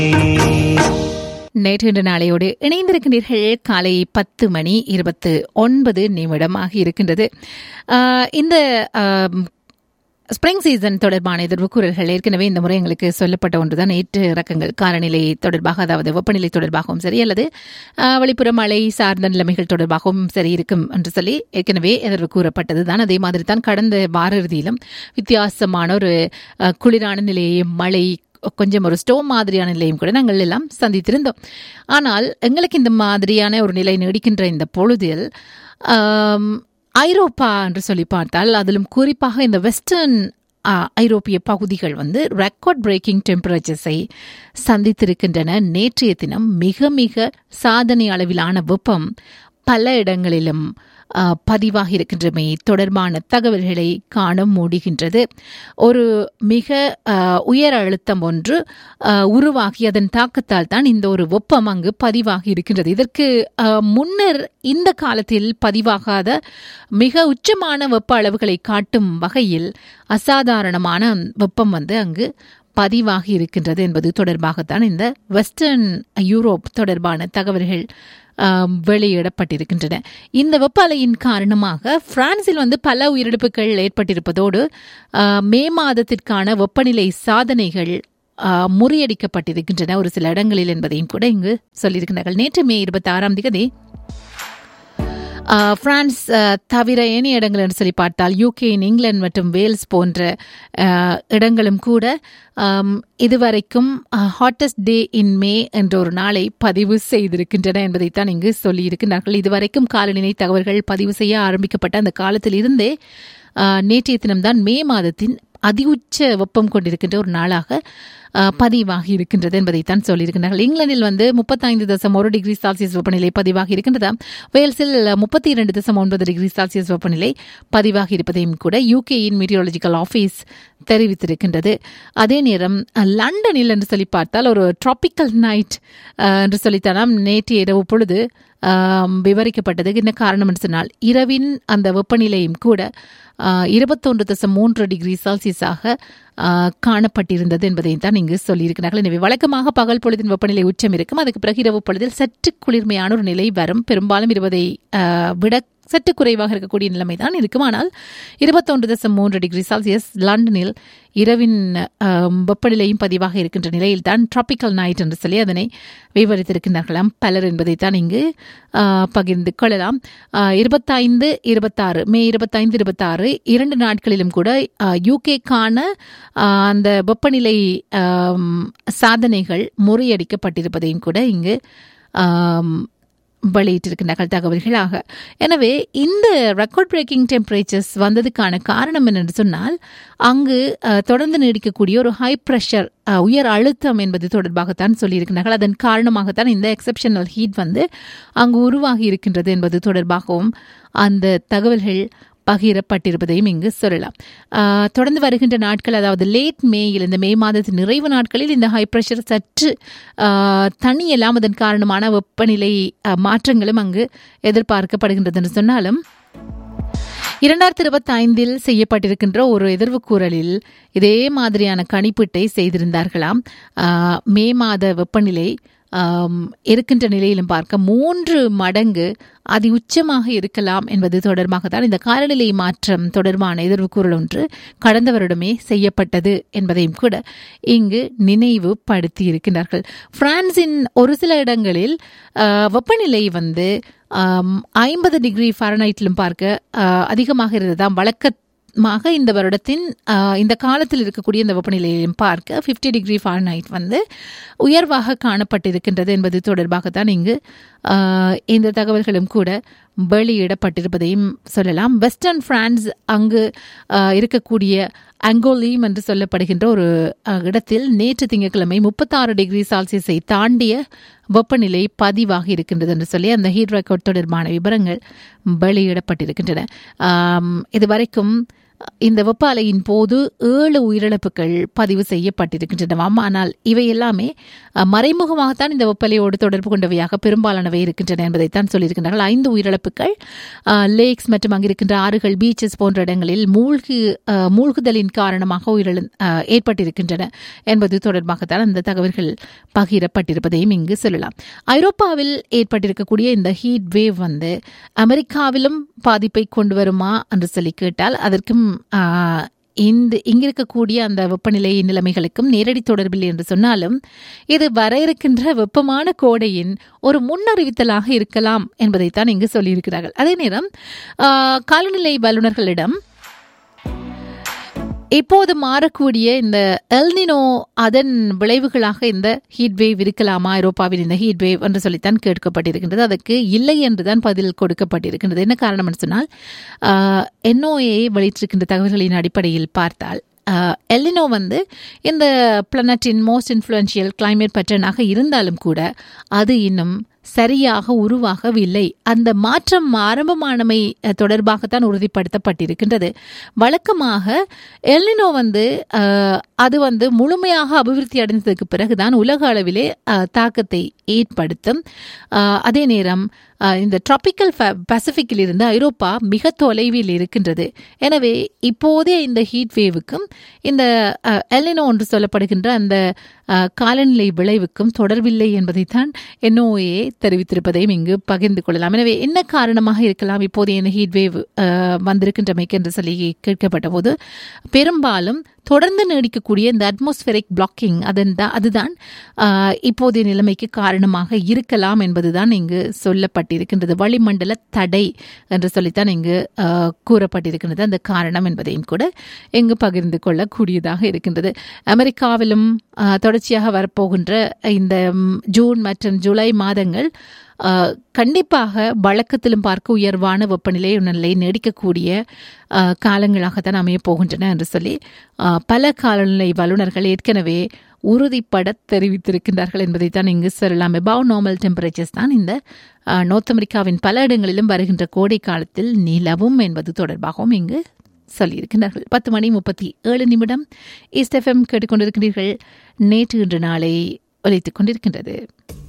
நேற்று இன்று நாளையோடு இணைந்திருக்கின்றீர்கள் காலை பத்து மணி இருபத்து ஒன்பது நிமிடமாக இருக்கின்றது ஆஹ் இந்த ஆம், ஸ்ப்ரிங் சீசன் தொடர்பான எதிர்வு கூறல்கள் ஏற்கனவே இந்த முறை எங்களுக்கு சொல்லப்பட்ட ஒன்றுதான் ஏற்ற இறக்கங்கள் காலநிலை தொடர்பாக அதாவது வெப்பநிலை தொடர்பாகவும் சரி அல்லது ஆஹ், வெளிப்புற மழை சார்ந்த நிலைமைகள் தொடர்பாகவும் சரி இருக்கும் என்று சொல்லி ஏற்கனவே எதிர்வு கூறப்பட்டது தான் அதே மாதிரி தான் கடந்த வார இறுதியிலும் வித்தியாசமான ஒரு ஆஹ், குளிரான நிலையையும் மழை கொஞ்சம் ஒரு ஸ்டோம் மாதிரியான நிலையும் கூட நாங்கள் எல்லாம் சந்தித்திருந்தோம் ஆனால் எங்களுக்கு இந்த மாதிரியான ஒரு நிலை நீடிக்கின்ற இந்த பொழுதில் ஆம், ஐரோப்பா என்று சொல்லி பார்த்தால் அதிலும் குறிப்பாக இந்த வெஸ்டர்ன் ஆ, ஐரோப்பிய பகுதிகள் வந்து ரெக்கார்ட் பிரேக்கிங் டெம்பரேச்சர்ஸை சந்தித்திருக்கின்றன நேற்றைய தினம் மிக மிக சாதனை அளவிலான வெப்பம் பல இடங்களிலும் ஆ, பதிவாகி இருக்கின்றமை தொடர்பான தகவல்களை காண முடிகின்றது ஒரு மிக ஆ, உயர் அழுத்தம் ஒன்று ஆ, உருவாகி அதன் தாக்கத்தால் தான் இந்த ஒரு வெப்பம் அங்கு பதிவாகி இருக்கின்றது இதற்கு ஆ, முன்னர் இந்த காலத்தில் பதிவாகாத மிக உச்சமான வெப்ப அளவுகளை காட்டும் வகையில் அசாதாரணமான வெப்பம் வந்து அங்கு பதிவாகி இருக்கின்றது என்பது தொடர்பாகத்தான் இந்த வெஸ்டர்ன் யூரோப் தொடர்பான தகவல்கள் ஆம், வெளியிடப்பட்டிருக்கின்றன இந்த வெப்ப அலையின் காரணமாக பிரான்சில் வந்து பல உயிரிழப்புகள் ஏற்பட்டிருப்பதோடு ஆ, மே மாதத்திற்கான வெப்பநிலை சாதனைகள் ஆ, முறியடிக்கப்பட்டிருக்கின்றன ஒரு சில இடங்களில் என்பதையும் கூட இங்கு சொல்லியிருக்கிறார்கள் நேற்று மே இருபத்தி ஆறாம் தேதி ஆ, பிரான்ஸ் ஆ, தவிர ஏனைய இடங்கள் என்று சொல்லி பார்த்தால் யூகே இங்கிலாந்து மற்றும் வேல்ஸ் போன்ற ஆ, இடங்களும் கூட ஆம், இதுவரைக்கும் ஹாட்டஸ்ட் டே இன் மே என்ற ஒரு நாளை பதிவு செய்திருக்கின்றன என்பதைத்தான் இங்கு சொல்லியிருக்கிறார்கள் இதுவரைக்கும் காலநிலை தகவல்கள் பதிவு செய்ய ஆரம்பிக்கப்பட்ட அந்த காலத்தில் இருந்தே ஆ, நேற்றைய தினம்தான் மே மாதத்தின் அதிஉச்ச வெப்பம் கொண்டிருக்கின்ற ஒரு நாளாக ஆ, பதிவாகி இருக்கின்றது என்பதைத்தான் சொல்லியிருக்கிறார்கள் இங்கிலாந்தில் வந்து முப்பத்தைந்து தசம் ஒரு டிகிரி செல்சியஸ் வெப்பநிலை பதிவாகி இருக்கின்றதா வேல்ஸில் முப்பத்தி இரண்டு தசம் ஒன்பது டிகிரி செல்சியஸ் வெப்பநிலை பதிவாகி இருப்பதையும் கூட யூகேயின் மீட்டியாலஜிக்கல் ஆஃபீஸ் தெரிவித்திருக்கின்றது அதே நேரம் அ, லண்டனில் என்று சொல்லி பார்த்தால் ஒரு ட்ராபிக்கல் நைட் என்று சொல்லித்தனம் நேற்று இரவு பொழுது ஆம், விவரிக்கப்பட்டது என்ன காரணம் என்று சொன்னால் இரவின் அந்த வெப்பநிலையும் கூட இருபத்தொன்று தசம் மூன்று டிகிரி செல்சியஸாக ஆ, காணப்பட்டிருந்தது என்பதையும் தான் இங்கு சொல்லியிருக்கிறார்கள் எனவே வழக்கமாக பகல் பொழுதின் வெப்பநிலை உச்சம் இருக்கும் அதுக்கு பிறகு இரவு பொழுதில் சற்று குளிர்மையான ஒரு நிலை வரும் பெரும்பாலும் இருபதை ஆ, விட சற்று குறைவாக இருக்கக்கூடிய நிலைமை தான் இருக்கும் ஆனால் இருபத்தொன்று தசம் மூன்று டிகிரி செல்சியஸ் லண்டனில் இரவின் ஆம், வெப்பநிலையும் பதிவாக இருக்கின்ற நிலையில் தான் ட்ராபிக்கல் நைட் என்று சொல்லி அதனை விவரித்திருக்கின்றார்களாம் பலர் என்பதைத்தான் இங்கு ஆ, பகிர்ந்து கொள்ளலாம் ஆ, இருபத்தைந்து இருபத்தாறு மே இருபத்தைந்து இருபத்தாறு இரண்டு நாட்களிலும் கூட யூகேக்கான அந்த வெப்பநிலை ஆம், சாதனைகள் முறியடிக்கப்பட்டிருப்பதையும் கூட இங்கு ஆம், வெளியிட்டிருக்கின்றார்கள் தகவல்களாக எனவே இந்த ரெக்கார்ட் பிரேக்கிங் டெம்பரேச்சர்ஸ் வந்ததுக்கான காரணம் என்னென்று சொன்னால் அங்கு அஹ், தொடர்ந்து நீடிக்கக்கூடிய ஒரு ஹை ப்ரெஷர் உயர் அழுத்தம் என்பது தொடர்பாகத்தான் சொல்லியிருக்கிறார்கள் அதன் காரணமாகத்தான் இந்த எக்ஸப்ஷனல் ஹீட் வந்து அங்கு உருவாகி இருக்கின்றது என்பது தொடர்பாகவும் அந்த தகவல்கள் பகிரப்பட்டிருப்பதையும் இங்கு சொல்லலாம் ஆஹ், தொடர்ந்து வருகின்ற நாட்கள் அதாவது லேட் மேயில் இந்த மே மாதத்தின் நிறைவு நாட்களில் இந்த ஹை ப்ரெஷர் சற்று ஆஹ், தணியலாம் அதன் காரணமான வெப்பநிலை ஆஹ், மாற்றங்களும் அங்கு எதிர்பார்க்கப்படுகின்றது என்று சொன்னாலும் இரண்டாயிரத்தி இருபத்தி ஐந்தில் செய்யப்பட்டிருக்கின்ற ஒரு எதிர்வு கூறலில் இதே மாதிரியான கணிப்பீட்டை செய்திருந்தார்களாம் ஆஹ், மே மாத வெப்பநிலை ஆம், இருக்கின்ற நிலையிலும் பார்க்க மூன்று மடங்கு அதி உச்சமாக இருக்கலாம் என்பது தொடர்பாக தான் இந்த காலநிலை மாற்றம் தொடர்பான எதிர்வு கூறல் ஒன்று கடந்த வருடமே செய்யப்பட்டது என்பதையும் கூட இங்கு நினைவுபடுத்தி இருக்கின்றார்கள் பிரான்சின் ஒரு சில இடங்களில் ஆஹ், வெப்பநிலை வந்து ஐம்பது டிகிரி ஃபாரனைட்டிலும் பார்க்க ஆஹ், அதிகமாக இருந்ததாம் வழக்க மாக இந்த வருடத்தின் ஆஹ், இந்த காலத்தில் இருக்கக்கூடிய இந்த வெப்பநிலையையும் பார்க்க 50 டிகிரி ஃபாரனைட் வந்து உயர்வாக காணப்பட்டிருக்கின்றது என்பது தொடர்பாகத்தான் இங்கு ஆஹ், இந்த தகவல்களும் கூட வெளியிடப்பட்டிருப்பதையும் சொல்லலாம் வெஸ்டர்ன் பிரான்ஸ் அங்கு ஆஹ், இருக்கக்கூடிய அங்கோலீம் என்று சொல்லப்படுகின்ற ஒரு ஆஹ், இடத்தில் நேற்று திங்கட்கிழமை முப்பத்தாறு டிகிரி செல்சியஸை தாண்டிய வெப்பநிலை பதிவாகி இருக்கின்றது என்று சொல்லி அந்த ஹீட் ரெக்கார்ட் தொடர்பான விவரங்கள் வெளியிடப்பட்டிருக்கின்றன ஆம், இதுவரைக்கும் இந்த வெப்ப அலையின் போது ஏழு உயிரிழப்புகள் பதிவு செய்யப்பட்டிருக்கின்றனவாம் ஆனால் இவை எல்லாமே அஹ், மறைமுகமாகத்தான் இந்த வெப்பலையோடு தொடர்பு கொண்டவையாக பெரும்பாலானவை இருக்கின்றன என்பதைத்தான் சொல்லியிருக்கின்றார்கள் ஐந்து உயிரிழப்புகள் அஹ், லேக்ஸ் மற்றும் அங்கிருக்கின்ற ஆறுகள் பீச்சஸ் போன்ற இடங்களில் மூழ்கி அஹ், மூழ்குதலின் காரணமாக உயிரிழந் அஹ், ஏற்பட்டிருக்கின்றன என்பது தொடர்பாகத்தான் அந்த தகவல்கள் பகிரப்பட்டிருப்பதையும் இங்கு சொல்லலாம் ஐரோப்பாவில் ஏற்பட்டிருக்கக்கூடிய இந்த ஹீட் வேவ் வந்து அமெரிக்காவிலும் பாதிப்பை கொண்டு வருமா என்று சொல்லி கேட்டால் அதற்கும் ஆஹ், இந்த இங்கிருக்கக்கூடிய அந்த வெப்பநிலை நிலைமைகளுக்கும் நேரடி தொடர்பில்லை என்று சொன்னாலும் இது வர இருக்கின்ற வெப்பமான கோடையின் ஒரு முன்னறிவித்தலாக இருக்கலாம் என்பதைத்தான் இங்கு சொல்லியிருக்கிறார்கள் அதே நேரம் ஆஹ், காலநிலை வல்லுநர்களிடம் இப்போது மாறக்கூடிய இந்த எல்னினோ அதன் விளைவுகளாக இந்த ஹீட் வேவ் இருக்கலாமா ஐரோப்பாவில் இந்த ஹீட் வேவ் என்று சொல்லித்தான் கேட்கப்பட்டிருக்கின்றது அதற்கு இல்லை என்றுதான் பதில் கொடுக்கப்பட்டிருக்கின்றது என்ன காரணம் என்று சொன்னால் என்ஓஏ வெளியிட்டிருக்கின்ற தகவல்களின் அடிப்படையில் பார்த்தால் எல்லினோ வந்து இந்த பிளானட்டின் மோஸ்ட் இன்ஃப்ளூயன்ஷியல் கிளைமேட் பேட்டர்னாக இருந்தாலும் கூட அது இன்னும் சரியாக உருவாகவில்லை அந்த மாற்றம் ஆரம்பமானமை அஹ், தொடர்பாகத்தான் உறுதிப்படுத்தப்பட்டிருக்கின்றது வழக்கமாக எல்லினோ வந்து அஹ், அது வந்து முழுமையாக அபிவிருத்தி அடைந்ததுக்கு பிறகுதான் உலக அளவிலே அஹ், தாக்கத்தை ஏற்படுத்தும் அஹ், அதே நேரம் அஹ், இந்த டிராபிக்கல் பசிபிக்கில் இருந்து ஐரோப்பா மிக தொலைவில் இருக்கின்றது எனவே இப்போதே இந்த ஹீட் வேவுக்கும் இந்த அஹ், எல்லினோ என்று சொல்லப்படுகின்ற அந்த அஹ், காலநிலை விளைவுக்கும் தொடர்பில்லை என்பதைத்தான் என்ஓஏ தெரிவித்திருப்பதையும் இங்கு பகிர்ந்து கொள்ளலாம் எனவே என்ன காரணமாக இருக்கலாம் இப்போதைய இந்த ஹீட் வேவ் வந்திருக்கின்றமைக்கு என்று சொல்லி கேட்கப்பட்ட போது பெரும்பாலும் தொடர்ந்து நீடிக்கக்கூடிய இந்த அட்மாஸ்பெரிக் பிளாக்கிங் அதன் தான் அதுதான் ஆஹ், இப்போதைய நிலைமைக்கு காரணமாக இருக்கலாம் என்பதுதான் இங்கு சொல்லப்பட்டிருக்கின்றது வளிமண்டல தடை என்று சொல்லித்தான் இங்கு ஆஹ், கூறப்பட்டிருக்கின்றது அந்த காரணம் என்பதையும் கூட இங்கு பகிர்ந்து கொள்ளக்கூடியதாக இருக்கின்றது அமெரிக்காவிலும் ஆஹ், தொடர்ச்சியாக வரப்போகின்ற இந்த ம், ஜூன் மற்றும் ஜூலை மாதங்கள் ஆஹ், கண்டிப்பாக வழக்கத்திலும் பார்க்க உயர்வான வெப்பநிலை நிலை நீடிக்கக்கூடிய ஆஹ், காலங்களாகத்தான் அமையப் போகின்றன என்று சொல்லி ஆஹ், பல காலநிலை வல்லுநர்கள் ஏற்கனவே உறுதிப்பட தெரிவித்திருக்கின்றார்கள் என்பதைத்தான் இங்கு சொல்லலாம் எபவ் நார்மல் டெம்பரேச்சர்ஸ் தான் இந்த ஆஹ், நார்த் அமெரிக்காவின் பல இடங்களிலும் வருகின்ற கோடை காலத்தில் நிலவும் என்பது தொடர்பாகவும் இங்கு சொல்லியிருக்கின்றார்கள் பத்து மணி முப்பத்தி ஏழு நிமிடம் ஈஸ்ட் எஃப்எம் கேட்டுக்கொண்டிருக்கிறீர்கள் நேற்று இன்று நாளை ஒலித்துக் கொண்டிருக்கின்றது